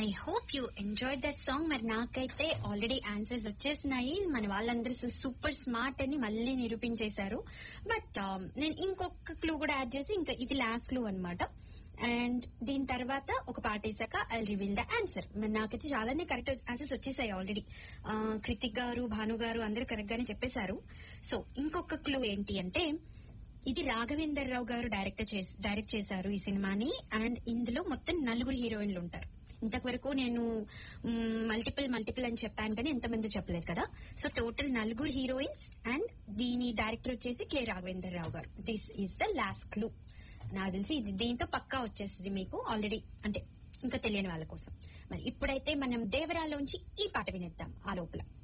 I hope you enjoy that song మరి నాకైతే already answers వచ్చేసినాయి మన వాళ్ళందరూ అసలు సూపర్ స్మార్ట్ అని మళ్ళీ నిరూపించేశారు బట్ నేను ఇంకొక క్లూ కూడా యాడ్ చేసి ఇంకా ఇది లాస్ట్ క్లూ అన్నమాట అండ్ దీని తర్వాత ఒక పాట వేసాక ఐ రివీల్ ద ఆన్సర్ మరి నాకైతే చాలానే కరెక్ట్ ఆన్సర్స్ వచ్చేసాయి ఆల్రెడీ కృతిక్ గారు భాను గారు అందరూ కరెక్ట్ గానే చెప్పేశారు సో ఇంకొక క్లూ ఏంటి అంటే ఇది రాఘవేందర్ రావు గారు డైరెక్ట్ చేసి డైరెక్ట్ చేశారు ఈ సినిమాని అండ్ ఇందులో మొత్తం నలుగురు హీరోయిన్లు ఉంటారు ఇంతవరకు నేను మల్టిపుల్ మల్టిపుల్ అని చెప్పాను కానీ ఎంతమంది చెప్పలేదు కదా సో టోటల్ నలుగురు హీరోయిన్స్ అండ్ దీని డైరెక్టర్ వచ్చేసి K Raghavender Rao garu this is the last clue నాకు తెలిసి ఇది దీంతో పక్కా వచ్చేస్తుంది మీకు ఆల్రెడీ అంటే ఇంకా తెలియని వాళ్ళ కోసం మరి ఇప్పుడైతే మనం దేవరాలోంచి ఈ పాట వినేద్దాం ఆ లోపల